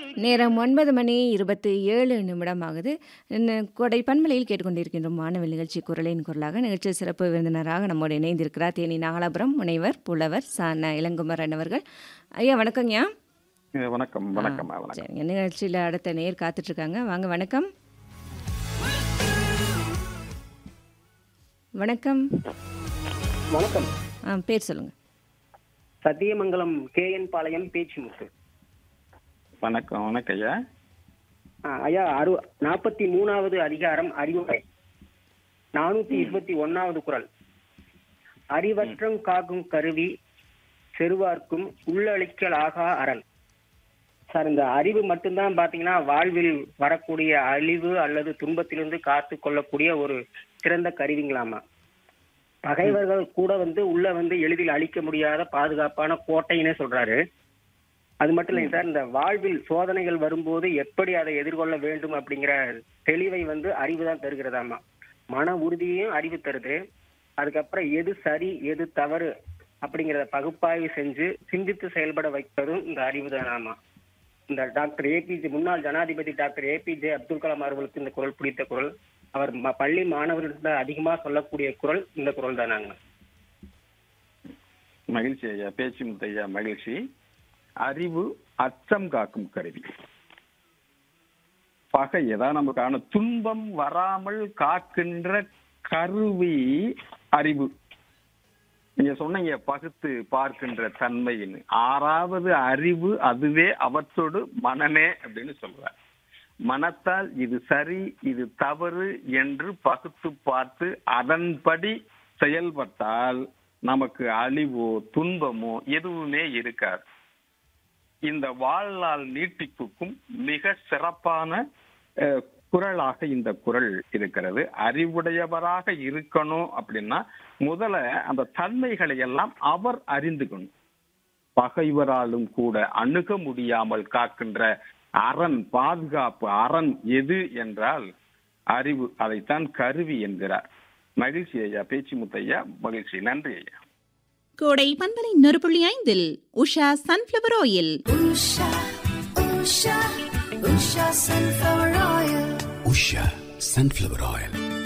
நேரம் ஒன்பது மணி இருபத்தி ஏழு நிமிடம் ஆகுது இன்னும் கொடை பண்பலையில் கேட்டுக்கொண்டிருக்கின்ற மாணவ நிகழ்ச்சி குரலின் குரலாக நிகழ்ச்சி சிறப்பு விருந்தினராக நம்மோடு இணைந்திருக்கிறார் தேனி நாகலாபுரம் முனைவர் புலவர் சான இளங்குமரன் அவர்கள் ஐயா வணக்கங்கய்யா அஹ் வணக்கம் வணக்கம் ஆ, வணக்கம் சரிங்க நிகழ்ச்சியில் அடுத்த நேர் காத்துட்ருக்காங்க வாங்க வணக்கம் வணக்கம் வணக்கம் ஆ பேர் சொல்லுங்கள் சத்தியமங்கலம் கே என் பாளையம் பேச்சுமுத்து வணக்கம் வணக்கம் ஐயா ஆ, ஐயா அறு நாற்பத்தி மூணாவது அதிகாரம் அறிவுரை நானூத்தி இருபத்தி ஒன்னாவது குரல் அறிவற்றம் காக்கும் கருவி செருவார்க்கும் உள்ளழிக்கல் ஆகா அரண் சார் இந்த அறிவு மட்டும்தான் பாத்தீங்கன்னா வாழ்வில் வரக்கூடிய அழிவு அல்லது துன்பத்திலிருந்து காத்து கொள்ளக்கூடிய ஒரு சிறந்த கருவிங்களாமா பகைவர்கள் கூட வந்து உள்ள வந்து எளிதில் அழிக்க முடியாத பாதுகாப்பான கோட்டைன்னே சொல்றாரு அது மட்டும் இல்லைங்க சார் இந்த வாழ்வில் சோதனைகள் வரும்போது எப்படி அதை எதிர்கொள்ள வேண்டும் அப்படிங்கிற தெளிவை வந்து அறிவு தான் தருகிறதாமா மன உறுதியையும் அறிவு தருது அதுக்கப்புறம் எது சரி எது தவறு அப்படிங்கிறத பகுப்பாய்வு செஞ்சு சிந்தித்து செயல்பட வைப்பதும் இந்த அறிவு தானாமா இந்த டாக்டர் ஏபிஜே முன்னாள் ஜனாதிபதி டாக்டர் ஏபிஜே அப்துல் கலாம் அவர்களுக்கு இந்த குரல் பிடித்த குரல் அவர் ம- பள்ளி மாணவர்களிடம் அதிகமா சொல்லக்கூடிய குரல் இந்த குரல் தானாங்க மகிழ்ச்சி ஐயா பேச்சு முத்தையா மகிழ்ச்சி அறிவு அச்சம் காக்கும் கருவி பகை ஏதாவது நமக்கான துன்பம் வராமல் காக்கின்ற கருவி அறிவு நீங்க சொன்னீங்க பகுத்து பார்க்கின்ற தன்மைன்னு ஆறாவது அறிவு அதுவே அவற்றோடு மனமே அப்படின்னு சொல்றார் மனத்தால் இது சரி இது தவறு என்று பகுத்து பார்த்து அதன்படி செயல்பட்டால் நமக்கு அழிவோ துன்பமோ எதுவுமே இருக்காது இந்த வாழ்நாள் நீட்டிப்புக்கும் மிக சிறப்பான அஹ், குரலாக இந்த குரல் இருக்கிறது அறிவுடையவராக இருக்கணும் அப்படின்னா முதல்ல அந்த தன்மைகளை எல்லாம் அவர் அறிந்துக்கணும் பகைவராலும் கூட அணுக முடியாமல் காக்கின்ற அரண் பாதுகாப்பு அரண் எது என்றால் அறிவு அதைத்தான் கருவி என்கிறார் மகிழ்ச்சி ஐயா பேச்சு முத்தையா மகிழ்ச்சி நன்றி ஐயா கோடை பண்பலை நொறுபுள்ளி ஐந்தில் Usha sunflower oil Usha, Usha, Usha sunflower oil. Usha sunflower oil